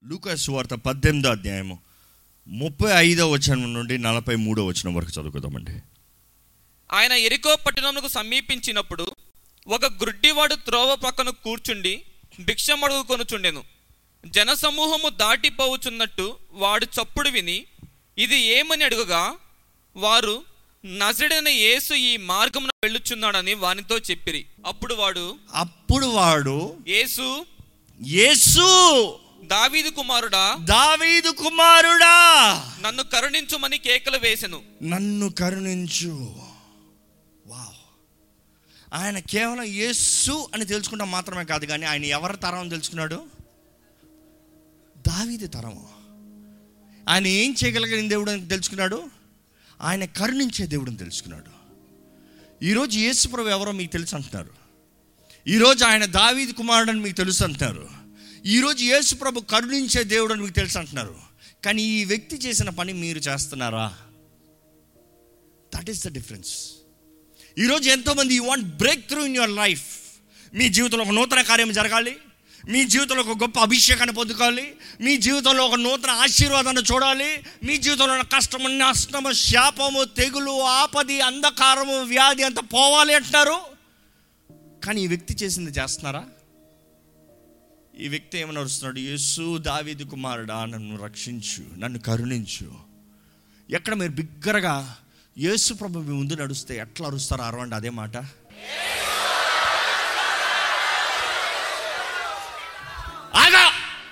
లూకాస్ వార్త పద్దెనిమిదో అధ్యాయము ముప్పై ఐదో వచనం నుండి నలభై మూడో వచనం వరకు చదువుకుందామండి ఆయన ఎరికో పట్టణమునకు సమీపించినప్పుడు ఒక గ్రుడ్డివాడు త్రోవ పక్కన కూర్చుండి భిక్షమడుగు కొనుచుండెను జనసమూహము దాటిపోవుచున్నట్టు వాడు చప్పుడు విని ఇది ఏమని అడుగగా వారు నజడైన యేసు ఈ మార్గమున వెళ్ళుచున్నాడని వానితో చెప్పిరి అప్పుడు వాడు అప్పుడు వాడు యేసు యేసు దావీదు కుమారుడా దావీదు కుమారుడా నన్ను కరుణించుమని కేకలు వేసెను నన్ను కరుణించు వావ్ ఆయన కేవలం యేసు అని తెలుసుకుంటాం మాత్రమే కాదు కానీ ఆయన ఎవరి తరం అని తెలుసుకున్నాడు దావీది తరం ఆయన ఏం చేయగలిగిన దేవుడు అని తెలుసుకున్నాడు ఆయన కరుణించే దేవుడని తెలుసుకున్నాడు ఈరోజు యేసు ప్రభు ఎవరో మీకు తెలుసు అంటున్నారు ఈరోజు ఆయన దావీది కుమారుడు అని మీకు తెలుసు అంటున్నారు ఈరోజు యేసు ప్రభు కరుణించే దేవుడు అని మీకు తెలుసు అంటున్నారు కానీ ఈ వ్యక్తి చేసిన పని మీరు చేస్తున్నారా దట్ ఈస్ ద డిఫరెన్స్ ఈరోజు ఎంతోమంది you want breakthrough in your life మీ జీవితంలో ఒక నూతన కార్యం జరగాలి మీ జీవితంలో ఒక గొప్ప అభిషేకాన్ని పొందుకోవాలి మీ జీవితంలో ఒక నూతన ఆశీర్వాదాన్ని చూడాలి మీ జీవితంలో ఉన్న కష్టము నష్టము శాపము తెగులు ఆపది అంధకారము వ్యాధి అంతా పోవాలి అంటున్నారు కానీ ఈ వ్యక్తి చేసింది చేస్తున్నారా ఈ వ్యక్తి ఏమని అరుస్తున్నాడు యేసు దావీదు కుమారుడా నన్ను రక్షించు నన్ను కరుణించు ఎక్కడ మీరు బిగ్గరగా యేసు ప్రభు మీ ముందు నడుస్తే ఎట్లా అరుస్తారో అరవండి అదే మాట ఆగా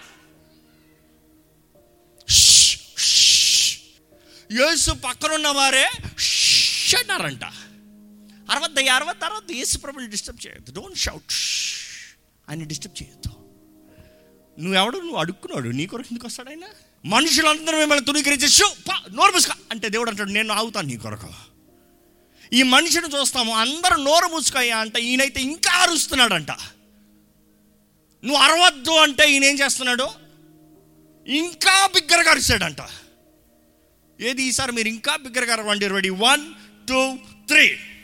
ష్, ష్. యేసు పక్కనున్న వారే ష్ అన్నారంట అరవద్ద అరవద్ద అరవద్దు యేసు ప్రభుని డిస్టర్బ్ చేయొద్దు డోంట్ షౌట్ ఆయన డిస్టర్బ్ చేయొద్దు నువ్వెవడు నువ్వు అడుక్కున్నాడు నీ కొరకు ఎందుకు వస్తాడు ఆయన మనుషులందరూ మిమ్మల్ని తుణీకరించి షూ పా నోరు మూసుక అంటే దేవుడు అంటాడు నేను ఆగుతాను నీ కొరకు ఈ మనిషిని చూస్తాము అందరూ నోరు మూసుకయ్యా అంటే ఈయనైతే ఇంకా అరుస్తున్నాడంట నువ్వు అరవద్దు అంటే ఈయన ఏం చేస్తున్నాడు ఇంకా బిగ్గరగా అరిచాడంట ఏది ఈసారి మీరు ఇంకా బిగ్గరగా అరవండి రెడీ వన్ టూ త్రీ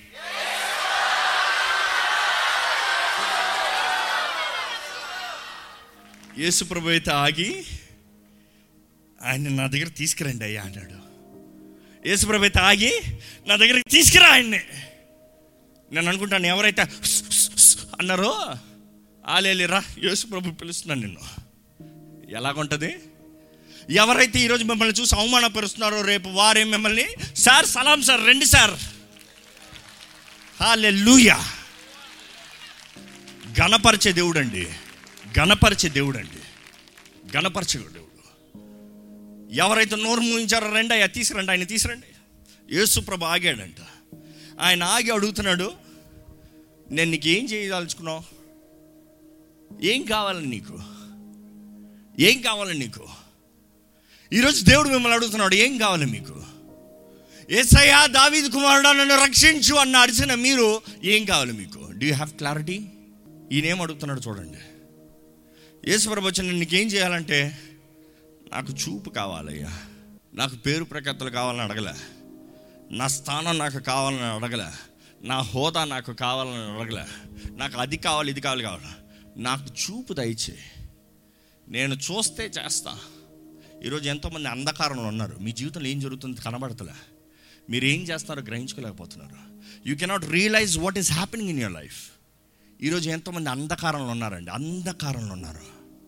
యేసుప్రభు అయితే ఆగి ఆయన నా దగ్గర తీసుకురండి అయ్యా అన్నాడు యేసుప్రభు అయితే ఆగి నా దగ్గరికి తీసుకురా ఆయన్ని నేను అనుకుంటాను ఎవరైతే "స్, స్, స్" అన్నారో ఆలేలిరా యేసుప్రభు పిలుస్తున్నాను నిన్ను ఎలాగుంటుంది ఎవరైతే ఈరోజు మిమ్మల్ని చూసి అవమానపరుస్తున్నారో రేపు వారే మిమ్మల్ని సార్ సలాం సార్ రండి సార్ హాలే లూయా గణపరిచే దేవుడు అండి గణపరిచే దేవుడు అండి గణపరిచే దేవుడు ఎవరైతే నోరు మూయించారో రండి అయ్యా తీసుకురండి ఆయన తీసుకురండి యేసుప్రభు ఆగాడంట ఆయన ఆగి అడుగుతున్నాడు నేను నీకు ఏం చేయదలుచుకున్నావు ఏం కావాలి నీకు ఏం కావాలి నీకు ఈరోజు దేవుడు మిమ్మల్ని అడుగుతున్నాడు ఏం కావాలి మీకు ఏసయ్యా దావీదు కుమారుడా నన్ను రక్షించు అన్న అరిచిన మీరు ఏం కావాలి మీకు డూ యూ హ్యావ్ క్లారిటీ ఈయనేం అడుగుతున్నాడు చూడండి యేసుప్రభు వచ్చి నేను నీకేం చేయాలంటే నాకు చూపు కావాలయ్యా నాకు పేరు ప్రఖ్యాతలు కావాలని అడగలే నా స్థానం నాకు కావాలని అడగలే నా హోదా నాకు కావాలని అడగలే నాకు అది కావాలి ఇది కావాలి కావాలి నాకు చూపు దయచే నేను చూస్తే చేస్తా ఈరోజు ఎంతోమంది అంధకారంలో ఉన్నారు మీ జీవితంలో ఏం జరుగుతుంది కనబడతలే మీరు ఏం చేస్తున్నారో గ్రహించుకోలేకపోతున్నారు you cannot realise what is happening in your life ఈరోజు ఎంతోమంది అంధకారంలో ఉన్నారండి అంధకారంలో ఉన్నారు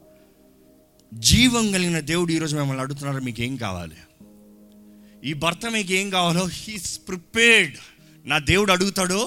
జీవం కలిగిన దేవుడు ఈరోజు మిమ్మల్ని అడుగుతున్నారు మీకు ఏం కావాలి ఈ భర్త మీకు ఏం కావాలో హీస్ ప్రిపేర్డ్ నా దేవుడు అడుగుతాడు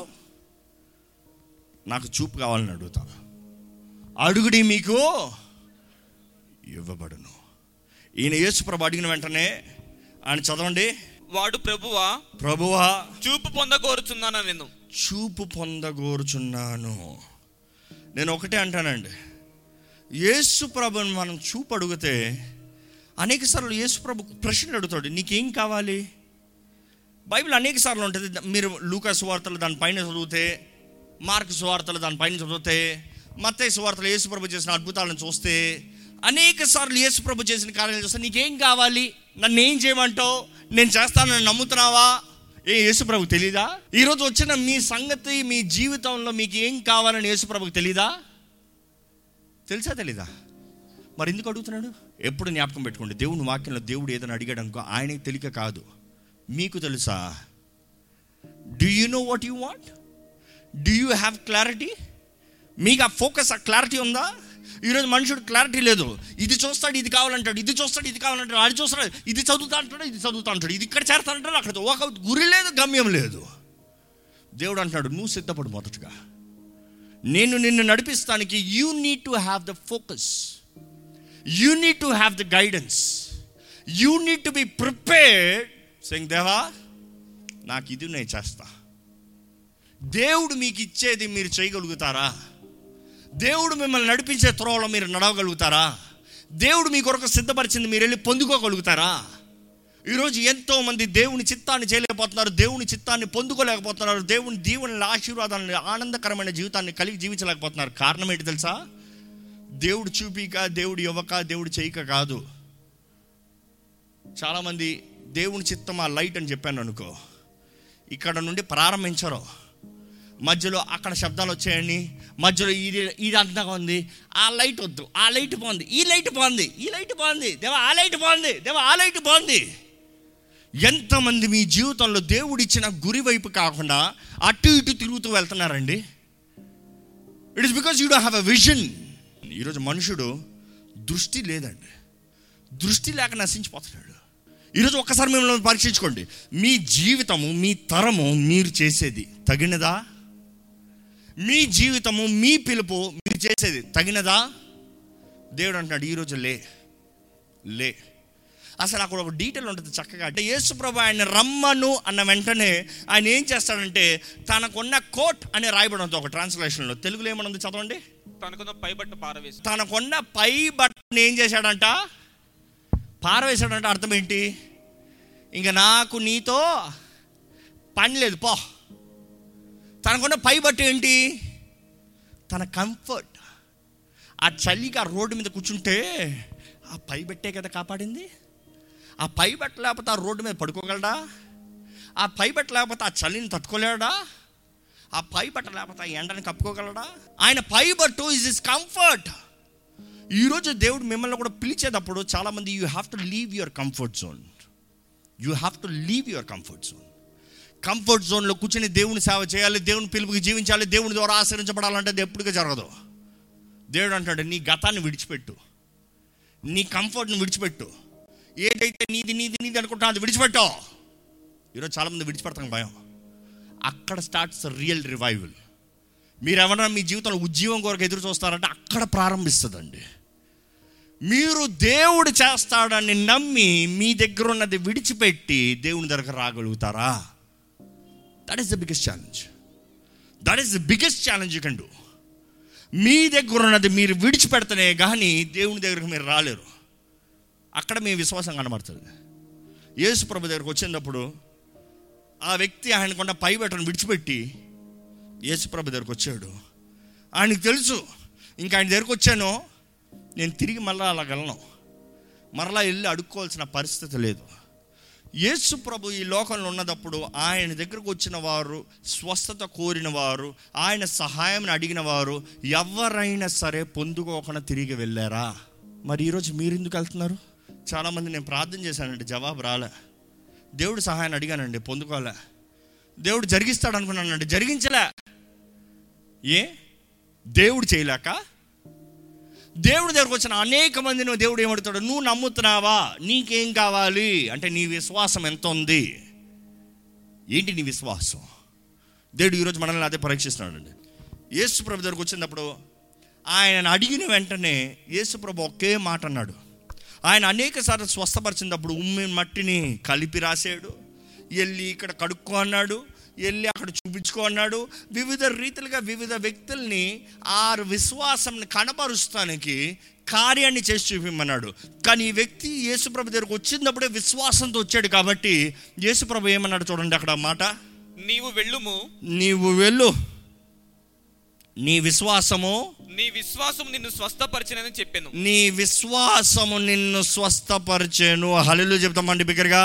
నాకు చూపు కావాలని అడుగుతాడు అడుగుడి మీకు ఇవ్వబడును ఈయన యేసుప్రభు అడిగిన వెంటనే ఆయన చదవండి వాడు ప్రభువా ప్రభువా చూపు పొందకోరుచున్నాను నేను చూపు పొందగోరుచున్నాను నేను ఒకటే అంటానండి యేసు ప్రభుని మనం చూపు అడిగితే అనేక సార్లు యేసు ప్రభు ప్రశ్నలు అడుగుతాడు నీకేం కావాలి బైబిల్ అనేక సార్లు ఉంటుంది మీరు లూకా సువార్తలు దానిపైన చదివితే మార్క్ సువార్తలు దానిపైన చదివితే మత్తయ్య సువార్తలు యేసు ప్రభు చేసిన అద్భుతాలను చూస్తే అనేక సార్లు యేసు ప్రభు చేసిన కార్యాలు చూస్తే నీకేం కావాలి నన్ను ఏం చేయమంటావు నేను చేస్తానని నమ్ముతున్నావా ఏ యేసుప్రభుకు తెలీదా ఈరోజు వచ్చిన మీ సంగతి మీ జీవితంలో మీకు ఏం కావాలని యేసుప్రభుకు తెలీదా తెలుసా తెలీదా మరి ఎందుకు అడుగుతున్నాడు ఎప్పుడు జ్ఞాపకం పెట్టుకోండి దేవుని వాక్యంలో దేవుడు ఏదైనా అడిగాడు అనుకో ఆయనకి తెలియక కాదు మీకు తెలుసా do you know what you want do you have clarity మీకు ఆ ఫోకస్ ఆ క్లారిటీ ఉందా ఈరోజు మనుషుడు క్లారిటీ లేదు ఇది చూస్తాడు ఇది కావాలంటాడు ఇది చూస్తాడు ఇది కావాలంటాడు అది చూస్తాడు ఇది చదువుతా అంటాడు ఇది చదువుతా అంటాడు ఇది ఇక్కడ చేస్తా అంటాడు అక్కడ ఒక గురి లేదు గమ్యం లేదు దేవుడు అంటాడు నువ్వు సిద్ధపడు మొదటగా నేను నిన్ను నడిపిస్తానికి you need to have the focus you need to have the guidance you need to be prepared సెంగ్ దేవా నాకు ఇది నేను చేస్తా దేవుడు మీకు ఇచ్చేది మీరు చేయగలుగుతారా దేవుడు మిమ్మల్ని నడిపించే త్రోవలో మీరు నడవగలుగుతారా దేవుడు మీ కొరకు సిద్ధపరిచింది మీరు వెళ్ళి పొందుకోగలుగుతారా ఈరోజు ఎంతో మంది దేవుని చిత్తాన్ని చేయలేకపోతున్నారు దేవుని చిత్తాన్ని పొందుకోలేకపోతున్నారు దేవుని దీవుని ఆశీర్వాదాన్ని ఆనందకరమైన జీవితాన్ని కలిగి జీవించలేకపోతున్నారు కారణం ఏంటి తెలుసా దేవుడు చూపిక దేవుడు ఇవ్వక దేవుడు చేయక కాదు చాలామంది దేవుని చిత్తం ఆ లైట్ అని చెప్పాను అనుకో ఇక్కడ నుండి ప్రారంభించరు మధ్యలో అక్కడ శబ్దాలు వచ్చాయండి మధ్యలో ఇది ఇది అంతగా ఉంది ఆ లైట్ వద్దు ఆ లైట్ బాగుంది ఈ లైట్ బాగుంది ఈ లైట్ బాగుంది దేవా ఆ లైట్ బాగుంది దేవా ఆ లైట్ బాగుంది ఎంతమంది మీ జీవితంలో దేవుడు ఇచ్చిన గురి వైపు కాకుండా అటు ఇటు తిరుగుతూ వెళ్తున్నారండి it is because you do have a vision ఈరోజు మనుషుడు దృష్టి లేదండి దృష్టి లేక నశించిపోతున్నాడు ఈరోజు ఒక్కసారి మిమ్మల్ని పరీక్షించుకోండి మీ జీవితము మీ తరము మీరు చేసేది తగినదా మీ జీవితము మీ పిలుపు మీరు చేసేది తగినదా దేవుడు అంటున్నాడు ఈరోజు లే లే అసలు అక్కడ ఒక డీటెయిల్ ఉంటుంది చక్కగా అంటే యేసుప్రభు ఆయన రమ్మను అన్న వెంటనే ఆయన ఏం చేస్తాడంటే తనకున్న కోట్ అనే రాయబడి ఉంటుంది ఒక ట్రాన్స్లేషన్లో తెలుగులో ఏమనుంది చదవండి తనకున్న పైబట్టు పారవేసి తనకున్న పై బట్టను ఏం చేశాడంట పారవేశాడంట అర్థం ఏంటి ఇంకా నాకు నీతో పని లేదు పో తనకున్న పై బట్ట ఏంటి తన కంఫర్ట్ ఆ చలికి ఆ రోడ్డు మీద కూర్చుంటే ఆ పై బట్టే కదా కాపాడింది ఆ పై బట్ట లేకపోతే ఆ రోడ్డు మీద పడుకోగలడా ఆ పై బట్ట లేకపోతే ఆ చలిని తట్టుకోలేడా ఆ పై బట్ట లేకపోతే ఆ ఎండని కప్పుకోగలడా ఆయన పై బట్టు ఇస్ ఇస్ కంఫర్ట్ ఈరోజు దేవుడు మిమ్మల్ని కూడా పిలిచేటప్పుడు చాలామంది you have to leave your comfort zone you have to leave your comfort zone comfort జోన్లో కూర్చొని దేవుని సేవ చేయాలి దేవుని పిలుపుకి జీవించాలి దేవుని ద్వారా ఆశ్రయించబడాలంటే అది ఎప్పటికీ జరగదు దేవుడు అంటాడు నీ గతాన్ని విడిచిపెట్టు నీ కంఫర్ట్ని విడిచిపెట్టు ఏదైతే నీది నీది నీది అనుకుంటా అది విడిచిపెట్టు ఈరోజు చాలామంది విడిచిపెడతాం భయం అక్కడ స్టార్ట్స్ రియల్ రివైవల్ మీరు ఎవరైనా మీ జీవితంలో ఉద్యోగం కొరకు ఎదురు చూస్తారంటే అక్కడ ప్రారంభిస్తుందండి మీరు దేవుడు చేస్తాడని నమ్మి మీ దగ్గర ఉన్నది విడిచిపెట్టి దేవుని దగ్గర రాగలుగుతారా that is the biggest challenge that is the biggest challenge you can do మీ దగ్గర ఉన్నది మీరు విడిచిపెడితేనే కానీ దేవుని దగ్గరకు మీరు రాలేరు అక్కడ మీ విశ్వాసం కనబడుతుంది యేసు ప్రభు దగ్గరకు వచ్చినప్పుడు ఆ వ్యక్తి ఆయనకున్న పై బట్టను విడిచిపెట్టి యేసుప్రభు దగ్గరకు వచ్చాడు ఆయనకు తెలుసు ఇంకా ఆయన దగ్గరకు వచ్చాను నేను తిరిగి మళ్ళీ అలా వెళ్ళను మరలా వెళ్ళి అడుక్కోవాల్సిన పరిస్థితి లేదు యేసు ప్రభు ఈ లోకంలో ఉన్నదప్పుడు ఆయన దగ్గరకు వచ్చిన వారు స్వస్థత కోరిన వారు ఆయన సహాయం అడిగిన వారు ఎవరైనా సరే పొందుకోకుండా తిరిగి వెళ్ళారా మరి ఈరోజు మీరు ఎందుకు వెళ్తున్నారు చాలామంది నేను ప్రార్థన చేశానండి జవాబు రాలే దేవుడు సహాయాన్ని అడిగానండి పొందుకోలే దేవుడు జరిగిస్తాడు అనుకున్నానండి జరిగించలే ఏ దేవుడు చేయలేక దేవుడి దగ్గరకు వచ్చిన అనేక మందిని దేవుడు ఏమడుతాడు నువ్వు నమ్ముతున్నావా నీకేం కావాలి అంటే నీ విశ్వాసం ఎంత ఉంది ఏంటి నీ విశ్వాసం దేవుడు ఈరోజు మనల్ని అదే పరీక్షిస్తున్నాడండి యేసు ప్రభు దగ్గరకు వచ్చినప్పుడు ఆయన అడిగిన వెంటనే యేసు ప్రభు ఒకే మాట అన్నాడు ఆయన అనేక సార్లు స్వస్థపరిచినప్పుడు ఉమ్మి మట్టిని కలిపి రాసాడు వెళ్ళి ఇక్కడ కడుక్కో అన్నాడు వెళ్ళి అక్కడ చూపించుకో అన్నాడు వివిధ రీతిలుగా వివిధ వ్యక్తుల్ని ఆ విశ్వాసం కనపరుస్తానికి కార్యాన్ని చేసి చూపిమ్మన్నాడు కానీ ఈ వ్యక్తి యేసుప్రభు దగ్గరకు వచ్చినప్పుడే విశ్వాసంతో వచ్చాడు కాబట్టి యేసుప్రభు ఏమన్నాడు చూడండి అక్కడ ఆ మాట నీవు వెళ్ళుము నీవు వెళ్ళు నీ విశ్వాసము నీ విశ్వాసం నిన్ను స్వస్థపరిచినని చెప్పాను నీ విశ్వాసము నిన్ను స్వస్థపరిచేను హల్లు చెప్తామండి బిగ్గరగా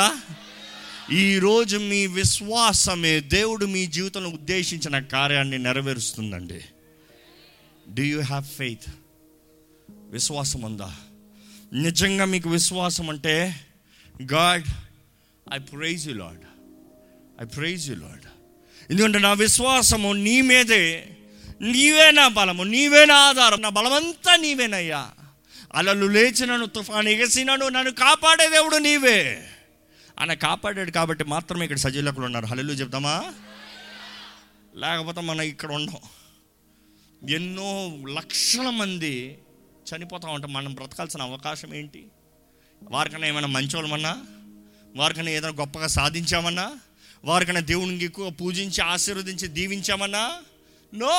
ఈరోజు మీ విశ్వాసమే దేవుడు మీ జీవితంలో ఉద్దేశించిన కార్యాన్ని నెరవేరుస్తుందండి డూ యూ హ్యావ్ ఫెయిత్ విశ్వాసం ఉందా నిజంగా మీకు విశ్వాసం అంటే God I praise you Lord I praise you Lord ఎందుకంటే నా విశ్వాసము నీ మీదే నీవే నా బలము నీవే నా ఆధారం నా బలమంతా నీవేనయ్యా అలలు లేచినను తుఫాను ఎగసినను నన్ను కాపాడే దేవుడు నీవే ఆయన కాపాడాడు కాబట్టి మాత్రమే ఇక్కడ సజీలకులు ఉన్నారు హల్లు చెప్తామా లేకపోతే మనం ఇక్కడ ఉండం ఎన్నో లక్షల మంది చనిపోతా ఉంటాం మనం బ్రతకాల్సిన అవకాశం ఏంటి వారికన్నా ఏమైనా మంచోళ్ళమన్నా వారికన్నా ఏదైనా గొప్పగా సాధించామన్నా వారికన్నా దేవునికి ఎక్కువ పూజించి ఆశీర్వదించి దీవించామన్నా నో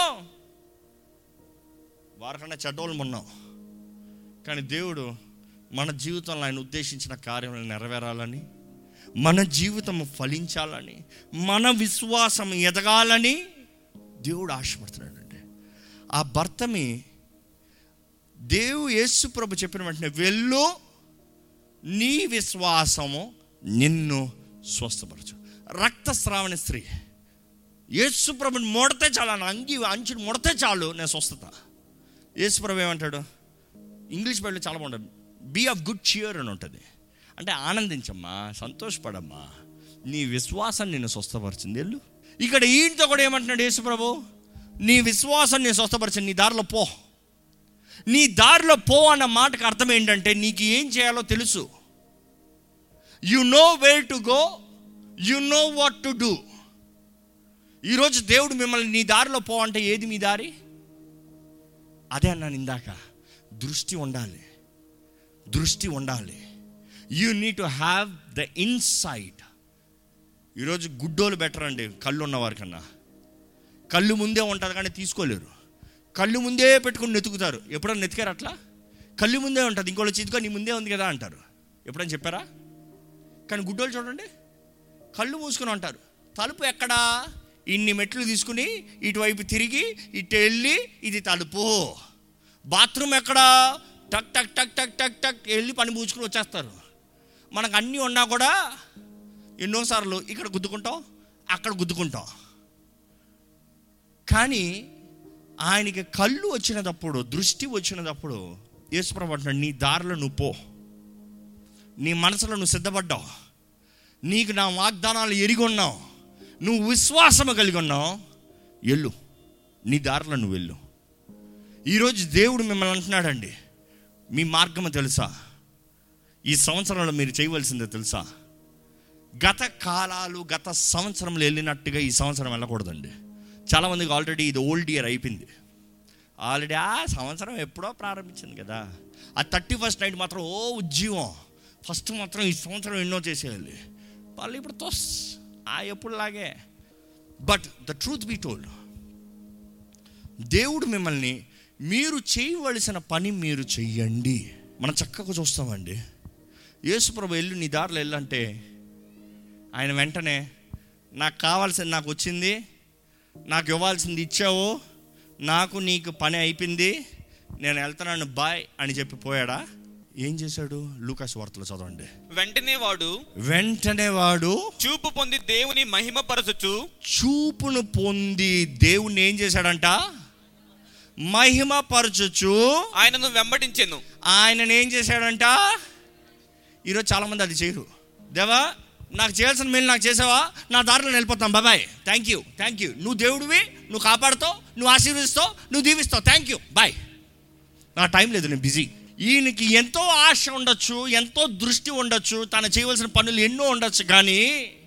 వారికన్నా చెడ్డోళ్ళం ఉన్నాం కానీ దేవుడు మన జీవితంలో ఆయన ఉద్దేశించిన కార్యములను నెరవేరాలని మన జీవితం ఫలించాలని మన విశ్వాసం ఎదగాలని దేవుడు ఆశపడుతున్నాడండి ఆ భర్తమి దేవు యేసు ప్రభు చెప్పిన వెంటనే వెళ్ళు నీ విశ్వాసము నిన్ను స్వస్థపరచు రక్తస్రావణ స్త్రీ యేసు ప్రభుని ముడితే చాలు నా అంగి అంచుని ముడితే చాలు నేను స్వస్థత యేసు ప్రభు ఏమంటాడు ఇంగ్లీష్ బైబిల్లో చాలా బాగుంటుంది బీ ఆఫ్ గుడ్ చియర్ అని ఉంటుంది అంటే ఆనందించమ్మా సంతోషపడమ్మా నీ విశ్వాసం నిన్ను స్వస్థపరిచింది వెళ్ళు ఇక్కడ ఈయనతో కూడా ఏమంటున్నాడు యేసు ప్రభు నీ విశ్వాసం నేను స్వస్థపరిచింది నీ దారిలో పో నీ దారిలో పో అన్న మాటకు అర్థం ఏంటంటే నీకు ఏం చేయాలో తెలుసు you know where to go you know what to do ఈరోజు దేవుడు మిమ్మల్ని నీ దారిలో పో అంటే ఏది మీ దారి అదే అన్నాను ఇందాక దృష్టి ఉండాలి దృష్టి ఉండాలి you need to have the insight ఈరోజు గుడ్డోలు బెటర్ అండి కళ్ళు ఉన్నవారి కన్నా కళ్ళు ముందే ఉంటుంది కానీ తీసుకోలేరు కళ్ళు ముందే పెట్టుకుని నెతుకుతారు ఎప్పుడైనా నెతికారు అట్లా కళ్ళు ముందే ఉంటుంది ఇంకోళ్ళు చితుకో నీ ముందే ఉంది కదా అంటారు ఎప్పుడైనా చెప్పారా కానీ గుడ్డోలు చూడండి కళ్ళు మూసుకుని ఉంటారు తలుపు ఎక్కడా ఇన్ని మెట్లు తీసుకుని ఇటువైపు తిరిగి ఇటు వెళ్ళి ఇది తలుపు బాత్రూమ్ ఎక్కడా టక్ టక్ టక్ టక్ టక్ టక్ వెళ్ళి పని పూచుకుని వచ్చేస్తారు మనకు అన్నీ ఉన్నా కూడా ఎన్నోసార్లు ఇక్కడ గుద్దుకుంటాం అక్కడ గుద్దుకుంటాం కానీ ఆయనకి కళ్ళు వచ్చినప్పుడు దృష్టి వచ్చినప్పుడు యేసుప్రభు అంటున్నాడు నీ దారిలో నువ్వు పో నీ మనసులో నువ్వు సిద్ధపడ్డావు నీకు నా వాగ్దానాలు ఎరిగి ఉన్నావు నువ్వు విశ్వాసము కలిగి ఉన్నావు వెళ్ళు నీ దారిలో నువ్వు వెళ్ళు ఈరోజు దేవుడు మిమ్మల్ని అంటున్నాడండి మీ మార్గము తెలుసా ఈ సంవత్సరంలో మీరు చేయవలసిందే తెలుసా గత కాలాలు గత సంవత్సరంలో వెళ్ళినట్టుగా ఈ సంవత్సరం వెళ్ళకూడదండి చాలామందికి ఆల్రెడీ ఇది ఓల్డ్ ఇయర్ అయిపోయింది ఆల్రెడీ ఆ సంవత్సరం ఎప్పుడో ప్రారంభించింది కదా ఆ థర్టీ ఫస్ట్ నైట్ మాత్రం ఓ ఉద్యమం ఫస్ట్ మాత్రం ఈ సంవత్సరం ఎన్నో చేసేయాలి వాళ్ళు ఇప్పుడు తోస్ ఆ ఎప్పుడులాగే but the truth be told దేవుడు మిమ్మల్ని మీరు చేయవలసిన పని మీరు చెయ్యండి మనం చక్కగా చూస్తామండి యేసుప్రభు వెళ్ళు నీ దారిలో వెళ్ళంటే ఆయన వెంటనే నాకు కావాల్సింది నాకు వచ్చింది నాకు ఇవ్వాల్సింది ఇచ్చావు నాకు నీకు పని అయిపోయింది నేను వెళ్తున్నాను బాయ్ అని చెప్పి పోయాడా ఏం చేశాడు లూకాస్ వార్తలు చదవండి వెంటనే వాడు వెంటనే వాడు చూపు పొంది దేవుని మహిమపరచుచు చూపును పొంది దేవుణ్ణి ఏం చేశాడంట మహిమ పరచుచు ఆయనను వెంబడించెను ఆయన ఏం చేశాడంట ఈరోజు చాలామంది అది చేయరు దేవా నాకు చేయాల్సిన మేలు నాకు చేసావా నా దారిలో వెళ్ళిపోతాం బాబాయ్ థ్యాంక్ యూ థ్యాంక్ యూ నువ్వు దేవుడివి నువ్వు కాపాడుతావు నువ్వు ఆశీర్వదిస్తావు నువ్వు దీవిస్తావు థ్యాంక్ యూ బాయ్ నా టైం లేదు నేను బిజీ ఈయనకి ఎంతో ఆశ ఉండొచ్చు ఎంతో దృష్టి ఉండొచ్చు తను చేయవలసిన పనులు ఎన్నో ఉండొచ్చు కానీ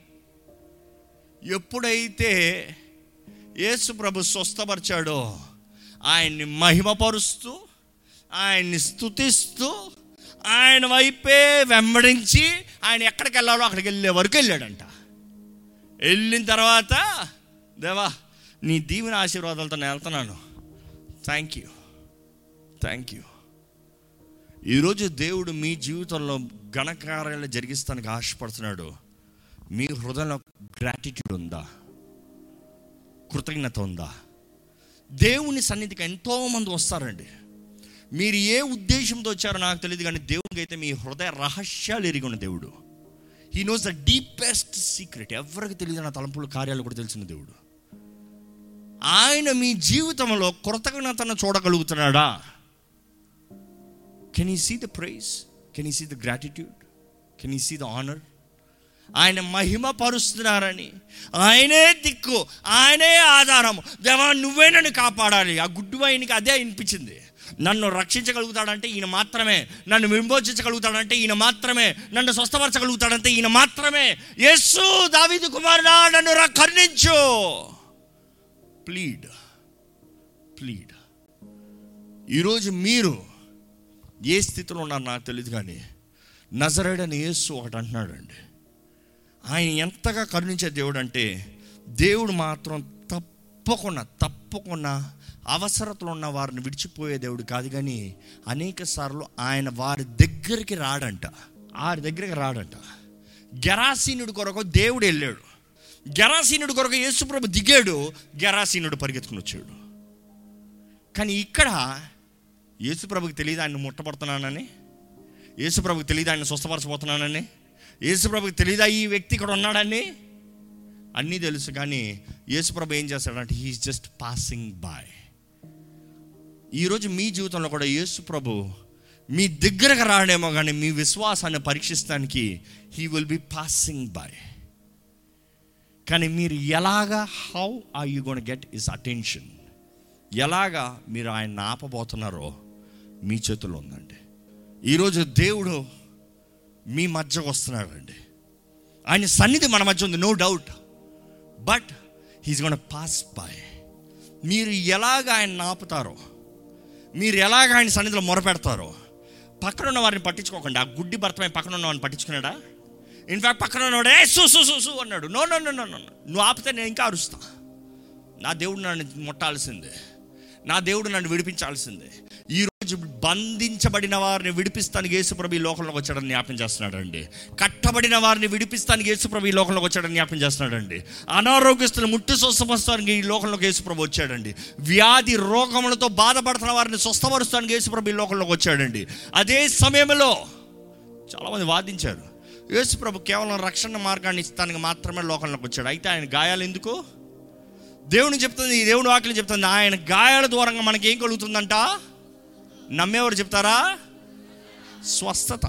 ఎప్పుడైతే యేసు ప్రభు స్వస్థపరిచాడో ఆయన్ని మహిమపరుస్తూ ఆయన్ని స్తుతిస్తూ ఆయన వైపే వెంబడించి ఆయన ఎక్కడికి వెళ్ళాలో అక్కడికి వెళ్ళే వరకు వెళ్ళాడంట వెళ్ళిన తర్వాత దేవా నీ దీవెన ఆశీర్వాదాలతో నేను వెళ్తున్నాను థ్యాంక్ యూ థ్యాంక్ యూ ఈరోజు దేవుడు మీ జీవితంలో ఘనకార్యాలు జరిగిస్తానికి ఆశపడుతున్నాడు మీ హృదయంలో గ్రాటిట్యూడ్ ఉందా కృతజ్ఞత ఉందా దేవుని సన్నిధికి ఎంతోమంది వస్తారండి మీరు ఏ ఉద్దేశంతో వచ్చారో నాకు తెలియదు కానీ దేవునికి అయితే మీ హృదయ రహస్యాలు ఎరిగిన దేవుడు he knows the deepest secret ఎవరికి తెలియదు నా తలంపుల కార్యాలు కూడా తెలిసిన దేవుడు ఆయన మీ జీవితంలో కృతజ్ఞతను చూడగలుగుతున్నాడా can you see the praise can you see the gratitude can you see the honour ఆయన మహిమ పరుస్తున్నారని ఆయనే దిక్కు ఆయనే ఆధారము దేవా నువ్వే నన్ను కాపాడాలి ఆ గుడ్డు ఆయనకి అదే అనిపించింది నన్ను రక్షించగలుగుతాడంటే ఈయన మాత్రమే నన్ను విమోచించగలుగుతాడంటే ఈయన మాత్రమే నన్ను స్వస్థపరచగలుగుతాడంటే ఈయన మాత్రమే యేసు దావీదు కుమారుడా నన్ను ర- కరుణించు ప్లీడ్ ప్లీడ్ ఈరోజు మీరు ఏ స్థితిలో ఉన్నారు నాకు తెలియదు కానీ నజరేడని యేసు ఒకటి అంటున్నాడండి ఆయన ఎంతగా కరుణించే దేవుడు అంటే దేవుడు మాత్రం తప్పకుండా తప్పకుండా అవసరతలు ఉన్న వారిని విడిచిపోయే దేవుడు కాదు కానీ అనేక సార్లు ఆయన వారి దగ్గరికి రాడంట వారి దగ్గరికి రాడంట గెరాసీనుడి కొరకు దేవుడు వెళ్ళాడు గెరాసీనుడి కొరకు యేసుప్రభు దిగాడు గెరాసీనుడు పరిగెత్తుకుని వచ్చాడు కానీ ఇక్కడ యేసుప్రభుకి తెలియదు ఆయన ముట్టబడుతున్నానని యేసుప్రభుకి తెలియదు ఆయన స్వస్థపరచబోతున్నానని యేసుప్రభుకి తెలియదా ఈ వ్యక్తి ఇక్కడ ఉన్నాడని అన్నీ తెలుసు కానీ యేసుప్రభు ఏం చేస్తాడంటే హీఈస్ జస్ట్ పాసింగ్ బాయ్ ఈరోజు మీ జీవితంలో కూడా యేసుప్రభు మీ దగ్గరకు రాడేమో కానీ మీ విశ్వాసాన్ని పరీక్షిస్తానికి he will be passing by కానీ మీరు ఎలాగా how are you gonna get his attention ఎలాగా మీరు ఆయన ఆపబోతున్నారో మీ చేతుల్లో ఉందండి ఈరోజు దేవుడు మీ మధ్యకు వస్తున్నాడండి ఆయన సన్నిధి మన మధ్య ఉంది no doubt but he's gonna pass by మీరు ఎలాగ ఆయన ఆపుతారో మీరు ఎలాగ ఆయన సన్నిధిలో మొరపెడతారో పక్కన ఉన్న వారిని పట్టించుకోకండి ఆ గుడ్డి భర్తమై పక్కన ఉన్న వారిని పట్టించుకున్నాడా ఇన్ఫాక్ట్ పక్కన ఉన్నవాడు ఏ సు సు సు సు అన్నాడు no no no no no నువ్వు ఆపితే నేను ఇంకా అరుస్తా నా దేవుడు నన్ను ముట్టాల్సిందే నా దేవుడు నన్ను విడిపించాల్సిందే ఈ రోజు బంధించబడిన వారిని విడిపిస్తానికి యేసుప్రభు ఈ లోకంలోకి వచ్చాడని జ్ఞాపం చేస్తున్నాడండి కట్టబడిన వారిని విడిపిస్తానికి యేసుప్రభు ఈ లోకంలోకి వచ్చాడని జ్ఞాపం చేస్తున్నాడండి అనారోగ్యస్తులు ముట్టు స్వస్థపరుస్తానికి ఈ లోకంలోకి యేసుప్రభు వచ్చాడండి వ్యాధి రోగములతో బాధపడుతున్న వారిని స్వస్థపరుస్తానికి యేసుప్రభు ఈ లోకంలోకి వచ్చాడండి అదే సమయంలో చాలామంది వాదించారు యేసుప్రభు కేవలం రక్షణ మార్గాన్ని ఇస్తానికి మాత్రమే లోకంలోకి వచ్చాడు అయితే ఆయన గాయాలు ఎందుకు దేవుని చెప్తుంది ఈ దేవుని వాక్యం చెప్తుంది ఆయన గాయాల ద్వారంగా మనకి ఏం కలుగుతుందంట నమ్మేవారు చెప్తారా స్వస్థత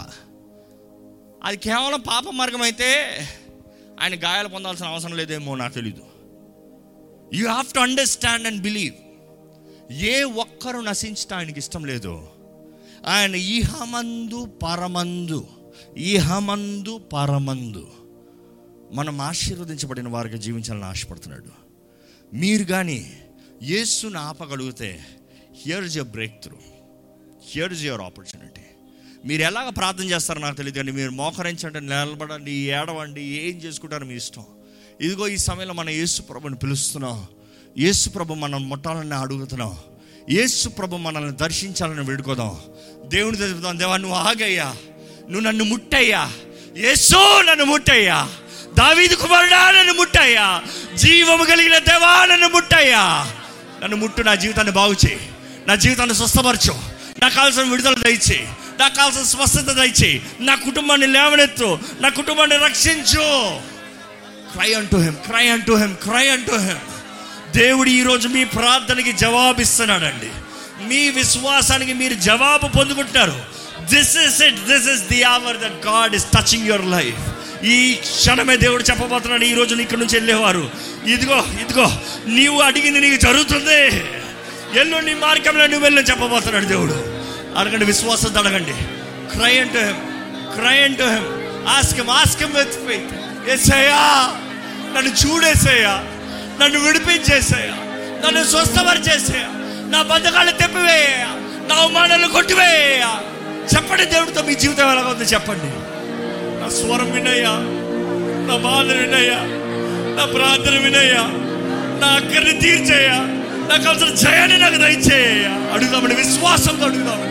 అది కేవలం పాప మార్గం అయితే ఆయన గాయాలు పొందాల్సిన అవసరం లేదేమో నాకు తెలీదు you have to understand and believe ఏ ఒక్కరు నశించడం ఆయనకి ఇష్టం లేదు ఆయన ఈహమందు పరమందు ఈహమందు పరమందు మనం ఆశీర్వదించబడిన వారికి జీవించాలని ఆశపడుతున్నాడు మీరు కానీ యేసుని ఆపగలిగితే here is your breakthrough here is your opportunity మీరు ఎలాగ ప్రార్థన చేస్తారో నాకు తెలియదు కానీ మీరు మోకరించండి నిలబడండి ఏడవండి ఏం చేసుకుంటారో మీ ఇష్టం ఇదిగో ఈ సమయంలో మన యేసు ప్రభుని పిలుస్తున్నాం యేసు ప్రభు మనం ముట్టాలని అడుగుతున్నాం యేసు ప్రభు మనల్ని దర్శించాలని వేడుకోదాం దేవుని తెలుపుదాం దేవా నువ్వు ఆగయ్యా నువ్వు నన్ను ముట్టయ్యా యేసు నన్ను ముట్టయ్యా దావీదు కుమారుడా నన్ను ముట్టయ్యా జీవము కలిగిన దేవా నన్ను ముట్టయ్యా నన్ను ముట్టు నా జీవితాన్ని బాగు చేయి నా జీవితాన్ని స్వస్థపరచు నాకు కావాల్సిన విడుదల దయచేయి నాకు కావాల్సిన స్వస్థత దయచేయి నా కుటుంబాన్ని లేవనెత్తు నా కుటుంబాన్ని రక్షించు cry unto him cry unto him cry unto him దేవుడు ఈరోజు మీ ప్రార్థనకి జవాబిస్తున్నాడండి మీ విశ్వాసానికి మీరు జవాబు పొందుకుంటున్నారు this is it this is the hour that God is touching your life ఈ క్షణమే దేవుడు చెప్పబోతున్నాడు ఈ రోజు ఇక్కడ నుంచి వెళ్ళేవారు ఇదిగో ఇదిగో నీవు అడిగింది నీకు జరుగుతుంది ఎల్లు నీ మార్గంలో నువ్వు వెళ్ళని చెప్పబోతున్నాడు దేవుడు అడగండి విశ్వాసంతో అడగండి cry unto him cry unto him ask him ask him with faith ఎస్ఐయా నన్ను చూడేసేయా నన్ను విడిపించేసేయా నన్ను స్వస్థపరిచేసేయా నా బతకాలు తెప్పివేయ నా అవమానాలు కొట్టివేయ చెప్పండి దేవుడితో మీ జీవితం ఎలాగ ఉందో చెప్పండి నా స్వరం వినయ్యా నా బాధ వినయ్యా నా ప్రార్థన వినయ్యా నా అక్కడిని తీర్చేయ్యా నాకు అవసరం జయాన్ని నాకు దయచేయ అడుగుదామండి విశ్వాసంతో అడుగుదామండి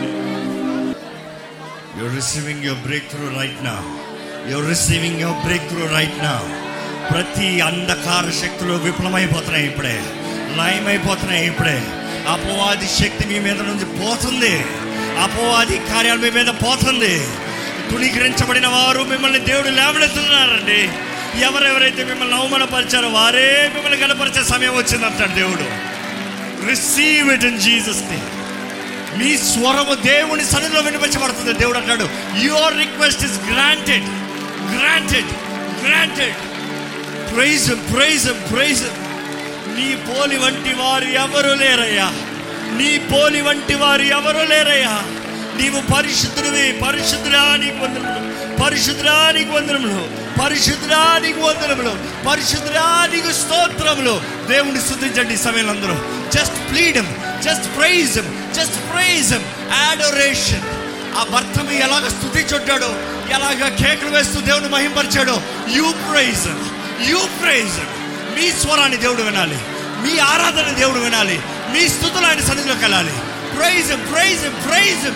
You're receiving your breakthrough right now. You're receiving your breakthrough right now. ప్రతి అంధకార శక్తులు విఫలమైపోతున్నాయి ఇప్పుడే లయమైపోతున్నాయి ఇప్పుడే అపవాది శక్తి మీ మీద నుంచి పోతుంది అపవాది కార్యాలు మీ మీద పోతుంది తుణీకరించబడిన వారు మిమ్మల్ని దేవుడు లేవనెత్తున్నారండి ఎవరెవరైతే మిమ్మల్ని అవమానపరిచారో వారే మిమ్మల్ని కనపరిచే సమయం వచ్చిందంటాడు దేవుడు receive it in Jesus name మీ స్వరము దేవుని సన్నిధిలో వినిపించబడుతుంది దేవుడు అంటాడు your request is granted granted granted praise praise praise నీ పోలి వంటి వారు ఎవరు లేరయ్యా నీ పోలి వంటి వారు ఎవరు లేరయ్యా నీవు పరిశుద్ధుడివి పరిశుద్ధురానికి వందనములు పరిశుద్ధురానికి వందనములు పరిశుద్ధురానికి వందనములు పరిశుద్ధురానికి స్తోత్రములు దేవుని స్థుతించండి ఈ సమయంలో అందరూ just plead just praise just praise adoration ఆ భర్తను ఎలాగ స్థుతించుంటాడో ఎలాగ కేకలు వేస్తూ దేవుని మహింపరిచాడో యూ ప్రైజ్ యూ ప్రైజ్ మీ స్వరాన్ని దేవుడు వినాలి మీ ఆరాధన దేవుడు వినాలి మీ స్థుతులు ఆయన సన్నిధిలోకి వెళ్ళాలి ప్రైజ్ ప్రైజ్ ప్రైజ్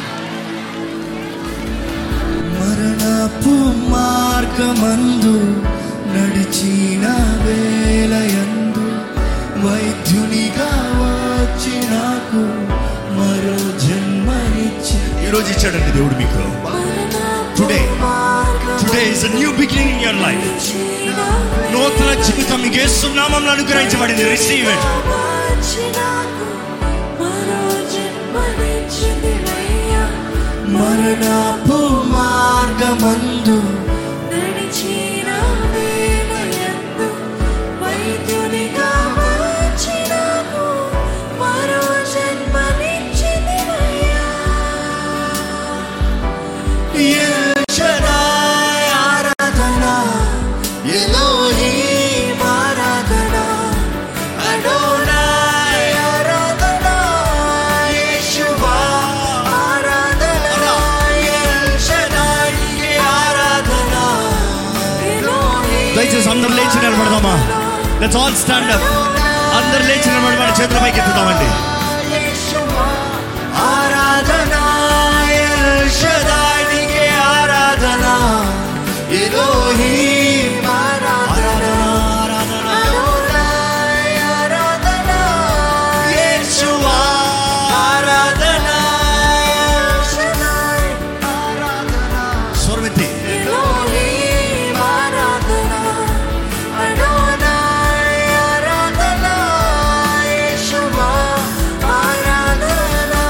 మరణపు మార్గమందు నడిచిన వేలయందు వైద్యునిగా వచ్చి నాకు మరో జన్మనిచ్చి ఈరోజు ఇచ్చాడండి దేవుడు మీకు Today, today is new beginning in your life నూతన జీవితం మీకు ఏసునామంలో అనుగ్రహించబడింది రిసీవ్ ఇట్ మరణపు మార్గమందు El Shaddai ఆరాధన ఎలోహీం ఆరాధన అడోనాయ్ ఆరాధన యేషువా ఆరాధన ఎల్ షడాయ్ ఆరాధన దయచేసి అందరు లేచి నిలబడదామా లెట్స్ ఆల్ స్టాండ్ అప్ అందరు లేచి నిలబడి మన చేతుల పైకి ఎత్తుదామండి యేషువా ఆరాధన ఎల్ షడాయ్ నీకే ఆరాధన ఎలోహీం ఆరాధన అడోనాయ్ ఆరాధన యేషువా ఆరాధన ఎల్ షడాయ్ ఆరాధన స్వరమెత్తి ఎలోహీం ఆరాధన అడోనాయ్ ఆరాధన యేషువా ఆరాధన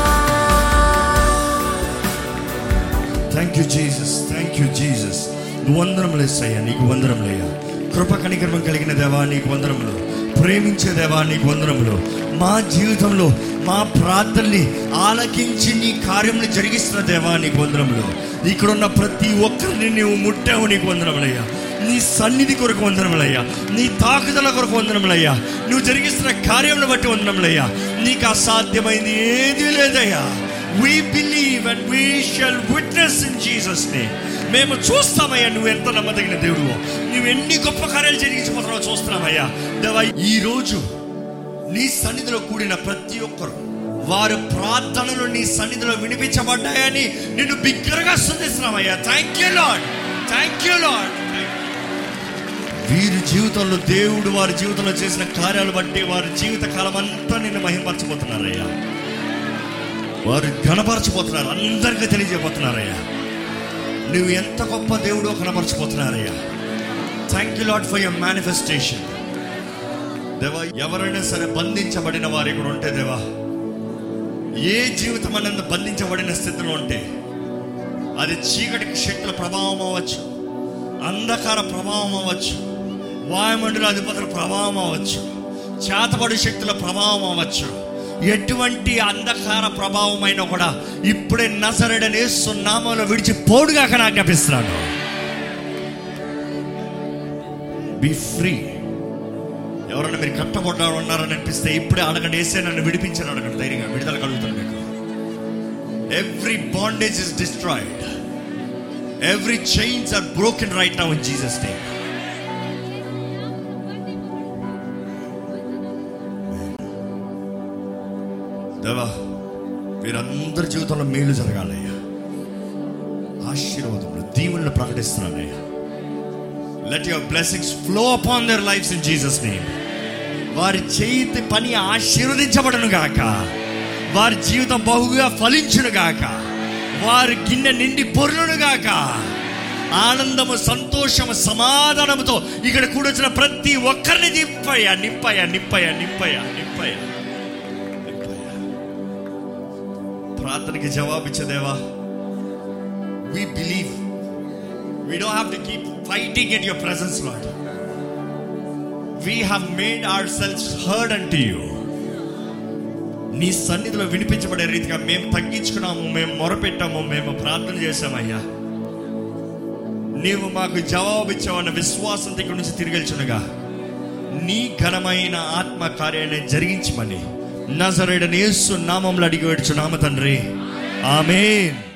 thank you Jesus thank you Jesus వందరములు ఇస్తాయ్యా నీకు వందరములయ్యా కృప కనికర్మం కలిగిన దేవా నీకు వందరములు ప్రేమించే దేవా నీకు వందరములు మా జీవితంలో మా ప్రార్థనని ఆలకించి నీ కార్యములు జరిగిస్తున్న దేవా నీకు వందరములు ఇక్కడున్న ప్రతి ఒక్కరిని నీవు ముట్టావు నీకు వందరములయ్యా నీ సన్నిధి కొరకు వందనములయ్యా నీ తాకుదల కొరకు వందనములయ్యా నువ్వు జరిగిస్తున్న కార్యములను బట్టి వందనములయ్యా నీకు అసాధ్యమైంది ఏదీ లేదయ్యా we believe and we shall witness in Jesus name మేము చూస్తామయ్యా నువ్వు ఎంత నమ్మదగిన దేవుడు నువ్వు ఎన్ని గొప్ప కార్యాలు జరిగించిపోతున్నావు చూస్తున్నామయ్యా దేవా ఈ రోజు నీ సన్నిధిలో కూడిన ప్రతి ఒక్కరు వారి ప్రార్థనలు నీ సన్నిధిలో వినిపించబడ్డాయని నిన్ను బిగ్గరగా స్థుతిస్తున్నామయ్యా thank you Lord thank you Lord వీరి జీవితంలో దేవుడు వారి జీవితంలో చేసిన కార్యాలు బట్టి వారి జీవిత కాలం అంతా నిన్ను మహింపరచబోతున్నారయ్యా వారు ఘనపరచబోతున్నారు అందరికీ తెలియజేయబోతున్నారయ్యా నువ్వు ఎంత గొప్ప దేవుడో కనపరచబోతున్నారయ్యా thank you Lord for your manifestation దేవా ఎవరైనా సరే బంధించబడిన వారు ఇక్కడ ఉంటే దేవా ఏ జీవితం అనేది బంధించబడిన స్థితిలో ఉంటే అది చీకటి శక్తుల ప్రభావం అవ్వచ్చు అంధకార ప్రభావం అవ్వచ్చు వాయుమండల అధిపతుల ప్రభావం అవ్వచ్చు చేతబడి శక్తుల ప్రభావం అవ్వచ్చు ఎటువంటి అంధకార ప్రభావమైనా కూడా ఇప్పుడే నజరడనే సున్నామంలో విడిచి పోడుగా ఆజ్ఞాపిస్తున్నాను బి ఫ్రీ ఎవరైనా మీరు కట్టబడ్డా ఉన్నారని అనిపిస్తే ఇప్పుడే అడగండి వేసే నన్ను విడిపించని అడగండి ధైర్యంగా విడుదల కలుగుతాను మీకు every bondage is destroyed every chains are broken right now in Jesus day దేవా వీరందరి జీవితంలో మేలు జరగాలయ్యా ఆశీర్వాదములు దీవులను ప్రకటిస్తున్నానయ్యా let your blessings flow upon their lives in Jesus name వారి చేతి పని ఆశీర్వదించబడను గాక వారి జీవితం బహుగా ఫలించును గాక వారి గిన్నె నిండి పొరులను గాక ఆనందము సంతోషము సమాధానముతో ఇక్కడ కూడొచ్చిన ప్రతి ఒక్కరిని నింపయ్యా నింపయ్యా నింపయ్యా నింపయ్యా నింపయ్యా నింపయ్యా ప్రార్థనకి జవాబిచ్చదేవా we believe we don't have to keep fighting in your presence Lord we have made ourselves heard unto you నీ సన్నిధిలో వినిపించబడే రీతిగా మేము తగ్గించుకున్నాము మేము మొరపెట్టాము మేము ప్రార్థన చేశామయ్యా నీవు మాకు జవాబిచ్చావన్న విశ్వాసం దగ్గర నుంచి తిరిగెల్చునుగా నీ ఘనమైన ఆత్మ కార్యాన్ని జరిగించమని నజరేడని యేసు నామంలో అడిగి వేడుచున్నాము తండ్రి ఆమేన్